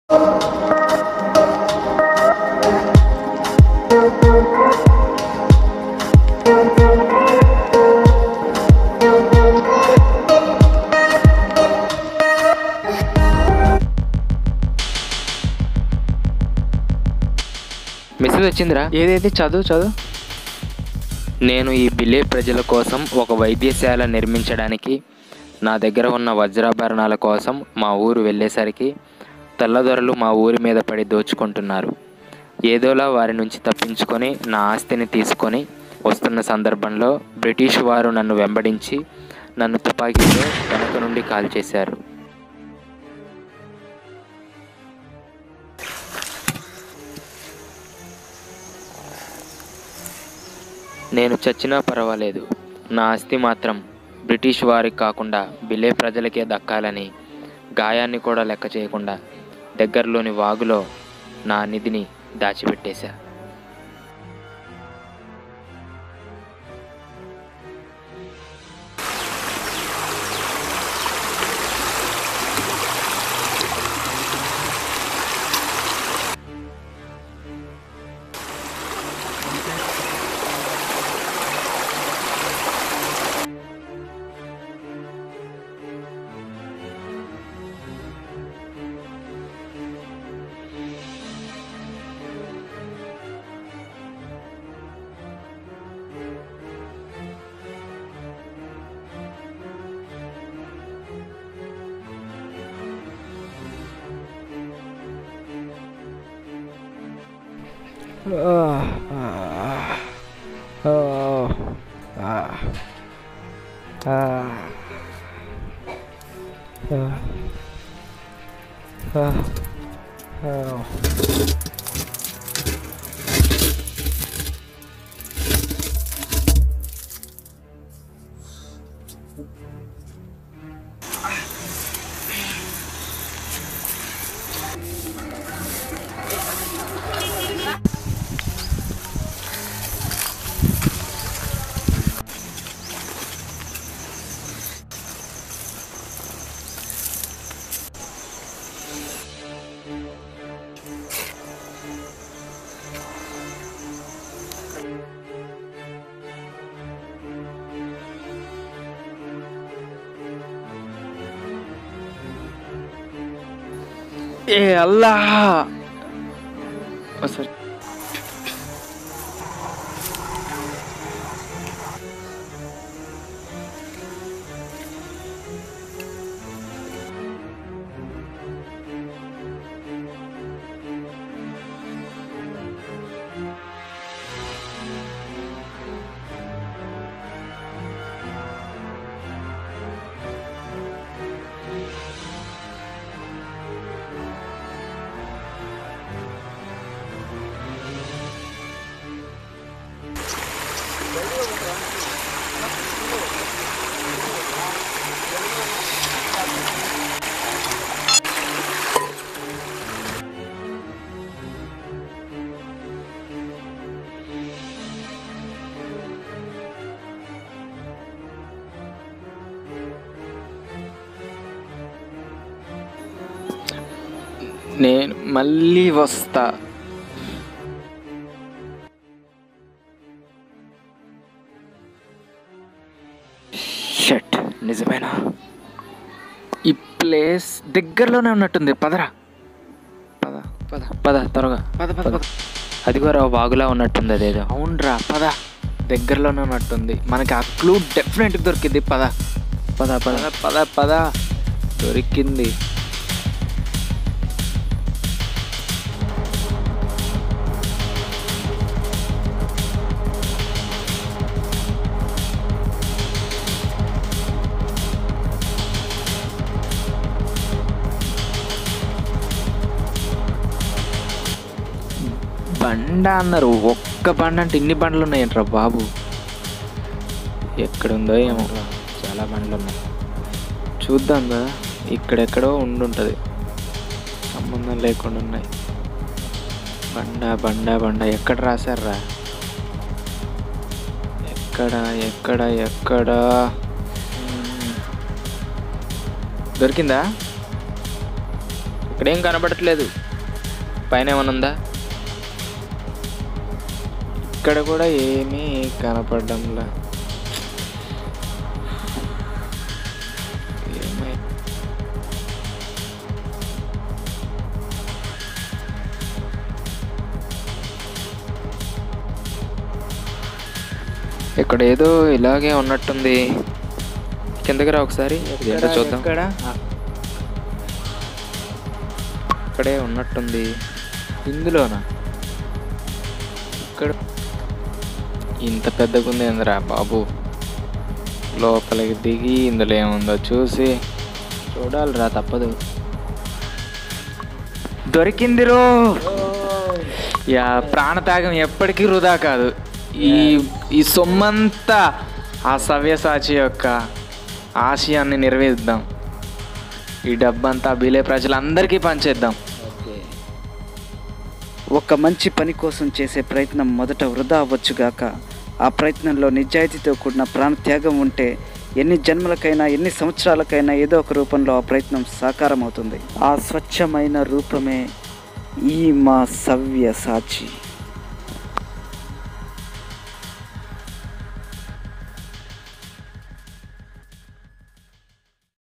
Message వచ్చిందిరా ఏదైతే చదువు చదువు నేను ఈ బిలే ప్రజల కోసం ఒక వైద్యశాల నిర్మించడానికి నా దగ్గర ఉన్న వజ్రాభరణాల కోసం మా ఊరు వెళ్ళేసరికి తెల్లదొరలు మా ఊరి మీద పడి దోచుకుంటున్నారు ఏదోలా వారి నుంచి తప్పించుకొని నా ఆస్తిని తీసుకొని వస్తున్న సందర్భంలో బ్రిటిష్ వారు నన్ను వెంబడించి నన్ను తుపాకీతో వెనక నుండి కాల్ చేశారు నేను చచ్చినా పర్వాలేదు నా ఆస్తి మాత్రం బ్రిటిష్ వారికి కాకుండా బిలే ప్రజలకే దక్కాలని గాయాన్ని కూడా లెక్క చేయకుండా దగ్గరలోని వాగులో నా నిధిని దాచిపెట్టేశా ఏ అల్లా సరే నేను మళ్ళీ వస్తా షట్ నిజమేనా ఈ ప్లేస్ దగ్గరలోనే ఉన్నట్టుంది పదరా పద పద పద త్వరగా పద పద పద అదిగోరా వాగులా ఉన్నట్టుంది అదేదో అవునరా పద దగ్గరలోనే ఉన్నట్టుంది మనకి ఆ క్లూ డెఫినెట్ దొరికింది పద పద పద పద పద పద దొరికింది బండ అన్నారు ఒక్క బండ అంటే ఇన్ని బండ్లు ఉన్నాయంట్రా బాబు ఎక్కడుందో ఏమో చాలా బండ్లు ఉన్నాయి చూద్దాం కదా ఇక్కడెక్కడో ఉండుంటుంది సంబంధం లేకుండా ఉన్నాయి బండ బండ బండ ఎక్కడ రాశారా ఎక్కడ ఎక్కడ ఎక్కడ మ్మ్. దొరికిందా ఇక్కడేం కనబడట్లేదు పైన ఏమైనా ఉందా ఇక్కడ కూడా ఏమీ కనపడంలా ఏమై ఇక్కడ ఏదో ఇలాగే ఉన్నట్టుంది కిందకి రా ఒకసారి ఏంటో చూద్దాం ఎక్కడ ఇక్కడే ఉన్నట్టుంది ఇందులోనా ఇక్కడ ఇంత పెద్దగా ఉంది ఏందిరా బాబు లోపలికి దిగి ఇందులో ఏముందో చూసి చూడాలిరా తప్పదు దొరికింది రో యా ప్రాణత్యాగం ఎప్పటికీ వృధా కాదు ఈ ఈ సొమ్మంతా ఆ సవ్యసాచి యొక్క ఆశయాన్ని నెరవేర్దాం ఈ డబ్బంతా బిలే ప్రజలందరికీ పంచేద్దాం ఒక మంచి పని కోసం చేసే ప్రయత్నం మొదట వృధా అవ్వచ్చుగాక ఆ ప్రయత్నంలో నిజాయితీతో కూడిన ప్రాణత్యాగం ఉంటే ఎన్ని జన్మలకైనా ఎన్ని సంవత్సరాలకైనా ఏదో ఒక రూపంలో ఆ ప్రయత్నం సాకారం అవుతుంది ఆ స్వచ్ఛమైన రూపమే ఈ మా సవ్య సాచి